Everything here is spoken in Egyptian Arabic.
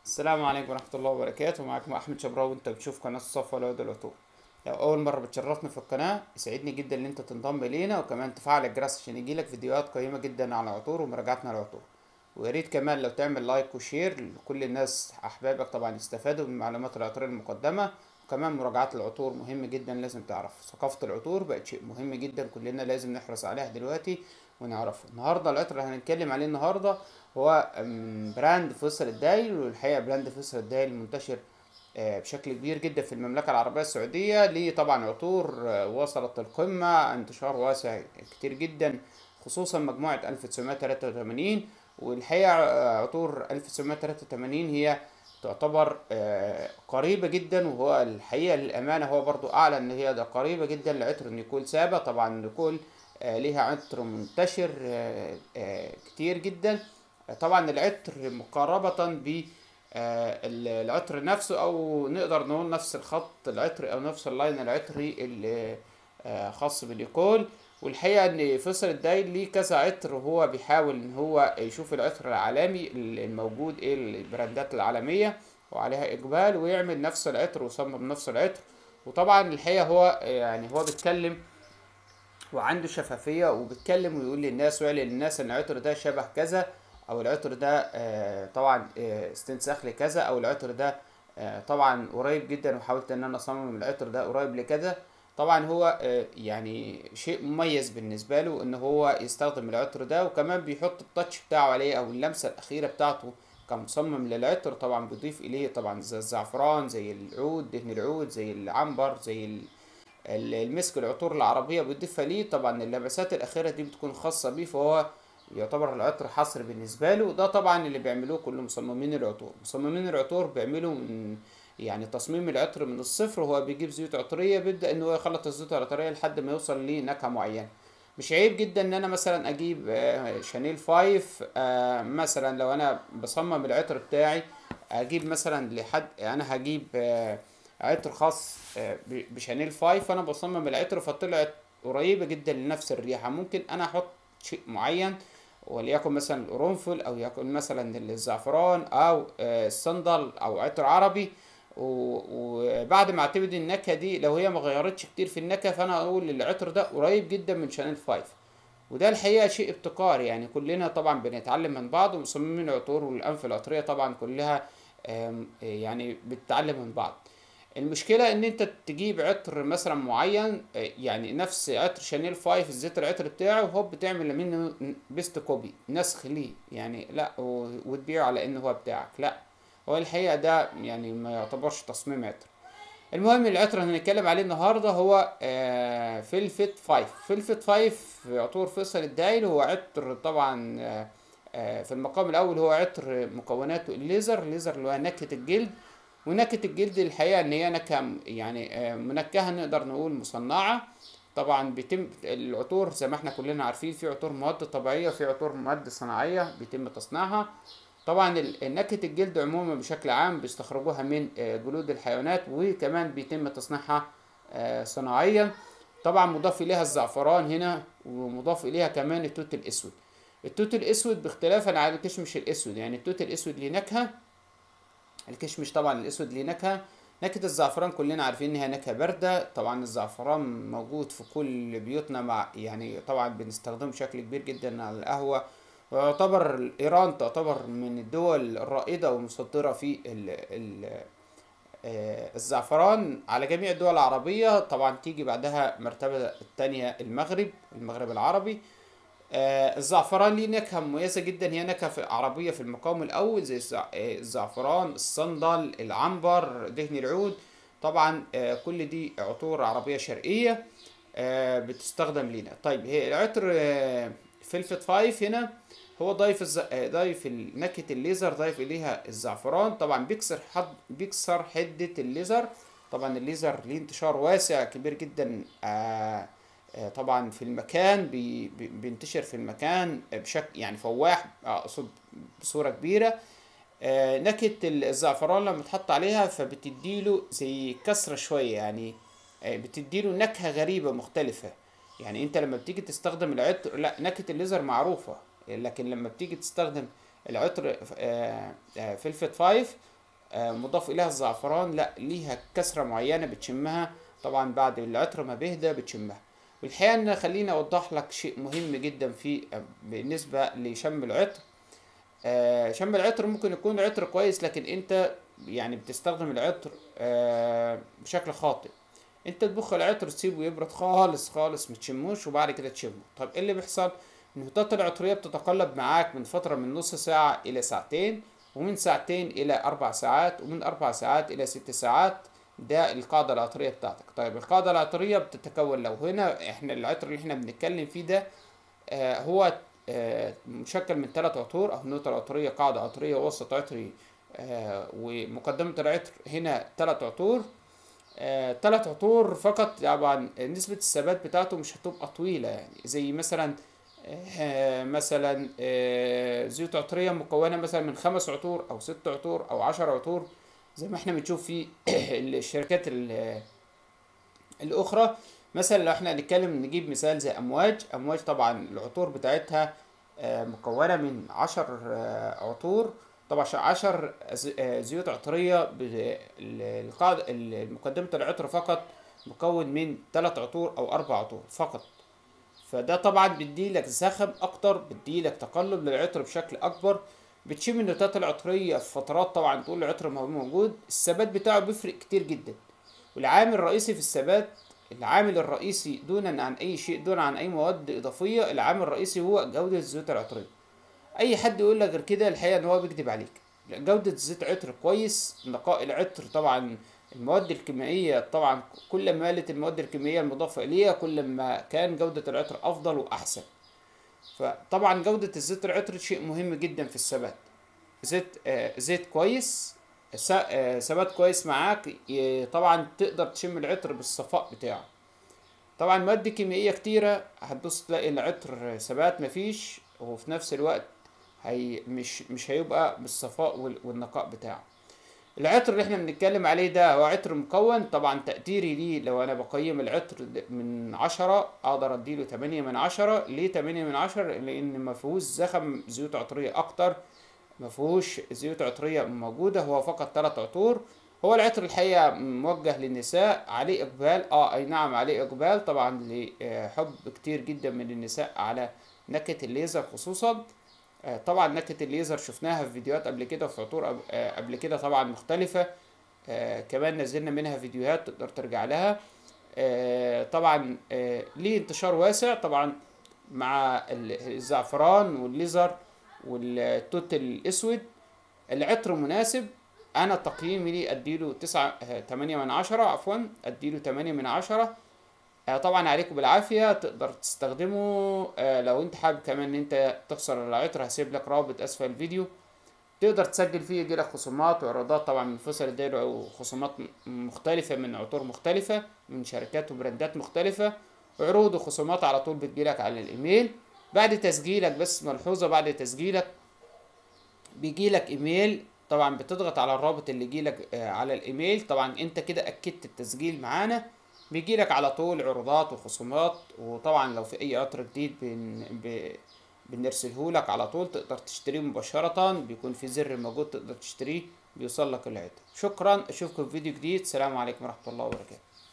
السلام عليكم ورحمة الله وبركاته معكم أحمد شبراوي وأنت بتشوف قناة الصفا والعود العطور لو أول مرة بتشرفني في القناة يسعدني جدا إن أنت تنضم إلينا وكمان تفعل الجرس عشان يجيلك فيديوهات قيمة جدا على العطور ومراجعتنا للعطور ويا ريت كمان لو تعمل لايك وشير لكل الناس أحبابك طبعا يستفادوا من معلومات العطور المقدمة وكمان مراجعات العطور مهم جدا لازم تعرف ثقافة العطور بقت شيء مهم جدا كلنا لازم نحرص عليها دلوقتي ونعرفه النهاردة العطر اللي هنتكلم عليه النهاردة هو من براند فيصل الدايل والحقيقة براند فيصل الدايل منتشر آه، بشكل كبير جدا في المملكة العربية السعودية ليه طبعا عطور آه، وصلت القمة انتشار واسع كتير جدا خصوصا مجموعة 1983 والحقيقة آه، عطور 1983 هي تعتبر آه، قريبة جدا وهو الحقيقة للأمانة هو برضو أعلن إن هي ده قريبة جدا لعطر نيكول سابا طبعا نيكول آه، ليها عطر منتشر آه، آه، كتير جدا آه، طبعا العطر مقاربة ب آه، ال- العطر نفسه أو نقدر نقول نفس الخط العطري أو نفس اللاين العطري اللي آه، خاص بالنيكول والحقيقة إن فيصل الدايل ليه كذا عطر وهو بيحاول إن هو يشوف العطر العالمي الموجود إيه البراندات العالمية وعليها إقبال ويعمل نفس العطر ويصمم نفس العطر وطبعا الحقيقة هو يعني هو بيتكلم وعنده شفافية وبيتكلم ويقول للناس ويعلن للناس ان العطر ده شبه كذا او العطر ده آه، طبعا آه، استنساخ لكذا او العطر ده آه، طبعا قريب جدا وحاولت ان انا اصمم العطر ده قريب لكذا طبعا هو آه، يعني شيء مميز بالنسبة له ان هو يستخدم العطر ده وكمان بيحط التاتش بتاعه عليه او اللمسة الاخيرة بتاعته كمصمم للعطر طبعا بيضيف اليه طبعا زي الزعفران زي العود دهن العود زي العنبر زي ال... ال- المسك العطور العربية بتضيفها ليه طبعا اللمسات الأخيرة دي بتكون خاصة بيه فهو يعتبر العطر حصر بالنسبة له ده طبعا اللي بيعملوه كل مصممين العطور مصممين العطور بيعملوا من يعني تصميم العطر من الصفر هو بيجيب زيوت عطرية بيبدأ ان هو يخلط الزيوت العطرية لحد ما يوصل لنكهة معينة مش عيب جدا ان انا مثلا اجيب آه، شانيل فايف آه، مثلا لو انا بصمم العطر بتاعي اجيب مثلا لحد انا هجيب آه، عطر خاص آه، ب- بشانيل فايف انا بصمم العطر فطلعت قريبة جدا لنفس الريحة ممكن انا احط شيء معين وليكن مثلا القرنفل او يكن مثلا الزعفران او آه، الصندل او عطر عربي و- وبعد ما اعتمد النكهة دي لو هي ما غيرتش كتير في النكهة فانا اقول العطر ده قريب جدا من شانيل فايف وده الحقيقة شيء ابتكار يعني كلنا طبعا بنتعلم من بعض ومصممين العطور والأنف العطرية طبعا كلها آم، يعني بتتعلم من بعض المشكلة ان انت تجيب عطر مثلا معين آه، يعني نفس عطر شانيل فايف الزيت العطر بتاعه وهوب بتعمل منه بيست كوبي نسخ ليه يعني لا و- وتبيعه على انه هو بتاعك لا هو الحقيقة ده يعني ما يعتبرش تصميم عطر المهم العطر اللي هنتكلم عليه النهارده هو آه فيلفت فايف فيلفت فايف عطور فيصل الدايل هو عطر طبعا آه آه في المقام الاول هو عطر مكوناته الليزر الليزر اللي هو نكهة الجلد ونكهة الجلد الحقيقة ان هي نكهة م- يعني آه منكهة نقدر نقول مصنعة طبعا بيتم العطور زي ما احنا كلنا عارفين في عطور مواد طبيعية وفي عطور مواد صناعية بيتم تصنيعها طبعا ال- نكهة الجلد عموما بشكل عام بيستخرجوها من آه، جلود الحيوانات وكمان بيتم تصنيعها آه، صناعيا طبعا مضاف اليها الزعفران هنا ومضاف اليها كمان التوت الاسود التوت الاسود باختلافا عن الكشمش الاسود يعني التوت الاسود ليه نكهة الكشمش طبعا الاسود ليه نكهة نكهة الزعفران كلنا عارفين انها نكهة باردة طبعا الزعفران موجود في كل بيوتنا مع يعني طبعا بنستخدمه بشكل كبير جدا على القهوة ويعتبر ايران تعتبر من الدول الرائدة والمصدرة في ال ال آه، الزعفران على جميع الدول العربية طبعا تيجي بعدها مرتبة التانية المغرب المغرب العربي آه، الزعفران ليه نكهة مميزة جدا هي نكهة في عربية في المقام الأول زي الزع- آه، الزعفران الصندل العنبر دهن العود طبعا آه، كل دي عطور عربية شرقية آه، بتستخدم لينا طيب هي العطر آه، فلفت فايف هنا هو ضايف الز... آه، ضايف ال- نكهة الليزر ضايف إليها الزعفران طبعا بيكسر حد بيكسر حدة الليزر طبعا الليزر ليه انتشار واسع كبير جدا آه آه، طبعا في المكان بي بي- بينتشر في المكان بشكل يعني فواح اقصد بصورة كبيرة آه، نكهة الزعفران لما تحط عليها فبتديله زي كسرة شوية يعني آه، بتديله نكهة غريبة مختلفة يعني انت لما بتيجي تستخدم العطر لا نكهة الليزر معروفة لكن لما بتيجي تستخدم العطر آه، آه، فلفت فايف آه، مضاف اليها الزعفران لا ليها كسرة معينة بتشمها طبعا بعد العطر ما بيهدى بتشمها والحقيقة ان خليني اوضح لك شيء مهم جدا في بالنسبة لشم العطر آه، شم العطر ممكن يكون عطر كويس لكن انت يعني بتستخدم العطر آه، بشكل خاطئ انت تبخ العطر تسيبه يبرد خالص خالص متشموش وبعد كده تشمه طب ايه اللي بيحصل النهوضات العطرية بتتقلب معاك من فترة من نص ساعة إلى ساعتين ومن ساعتين إلى أربع ساعات ومن أربع ساعات إلى ست ساعات ده القاعدة العطرية بتاعتك طيب القاعدة العطرية بتتكون لو هنا احنا العطر اللي احنا بنتكلم فيه ده آه هو آه مشكل من ثلاث عطور أو نوتة عطرية قاعدة عطرية وسط عطري آه ومقدمة العطر هنا ثلاث عطور آه، تلات عطور فقط طبعا نسبة الثبات بتاعته مش هتبقى طويلة يعني زي مثلا آه، مثلا آه، زيوت عطرية مكونة مثلا من خمس عطور أو ست عطور أو عشر عطور زي ما احنا بنشوف في الشركات ال- الأخرى مثلا لو احنا هنتكلم نجيب مثال زي أمواج أمواج طبعا العطور بتاعتها آه، مكونة من عشر آه، عطور طبعا ش- عشر ز- آه، زيوت عطرية ب- ال- القاعدة ال- مقدمة العطر فقط مكون من ثلاث عطور أو أربع عطور فقط فده طبعا بيديلك زخم أكتر بيديلك تقلب للعطر بشكل أكبر بتشم النوتات العطرية في فترات طبعا طول العطر ما هو موجود الثبات بتاعه بيفرق كتير جدا والعامل الرئيسي في الثبات العامل الرئيسي دونا عن أي شيء دون عن أي مواد إضافية العامل الرئيسي هو جودة الزيوت العطرية اي حد يقول لك غير كده الحقيقه ان هو بيكذب عليك جوده زيت عطر كويس نقاء العطر طبعا المواد الكيميائيه طبعا كل ما قلت المواد الكيميائيه المضافه اليها كل ما كان جوده العطر افضل واحسن فطبعا جوده الزيت العطر شيء مهم جدا في الثبات زيت آه زيت كويس س- آه، ثبات كويس معاك ي- طبعا تقدر تشم العطر بالصفاء بتاعه طبعا مواد كيميائية كتيرة هتبص تلاقي العطر ثبات مفيش وفي نفس الوقت هي مش مش هيبقى بالصفاء وال- والنقاء بتاعه العطر اللي احنا بنتكلم عليه ده هو عطر مكون طبعا تقديري ليه لو انا بقيم العطر ده من عشرة اقدر اديله تمانية من عشرة ليه تمانية من عشرة لان مفيهوش زخم زيوت عطرية اكتر مفيهوش زيوت عطرية موجودة هو فقط ثلاث عطور هو العطر الحقيقة موجه للنساء عليه إقبال اه أي نعم عليه إقبال طبعا لحب كتير جدا من النساء على نكهة الليزر خصوصا آه، طبعا نكهة الليزر شفناها في فيديوهات قبل كده في عطور قب- آه، قبل كده طبعا مختلفة آه، كمان نزلنا منها فيديوهات تقدر ترجع لها آه، طبعا آه، ليه انتشار واسع طبعا مع ال- الزعفران والليزر والتوت الاسود العطر مناسب انا تقييمي ليه اديله تسعة آه، تمانية من عشرة عفوا اديله تمانية من عشرة آه، طبعا عليكم بالعافية تقدر تستخدمه آه، لو انت حابب كمان ان انت تخسر العطر هسيب لك رابط اسفل الفيديو تقدر تسجل فيه يجيلك خصومات وعروضات طبعا من فصل الدايرة او خصومات م- مختلفة من عطور مختلفة من شركات وبراندات مختلفة عروض وخصومات على طول بتجيلك على الايميل بعد تسجيلك بس ملحوظة بعد تسجيلك بيجيلك ايميل طبعا بتضغط على الرابط اللي يجيلك آه، على الايميل طبعا انت كده اكدت التسجيل معانا بيجيلك على طول عروضات وخصومات وطبعا لو في اي عطر جديد بن... ب... بنرسله لك على طول تقدر تشتريه مباشرة بيكون في زر موجود تقدر تشتريه بيوصل لك العطر شكرا اشوفكم في فيديو جديد السلام عليكم ورحمة الله وبركاته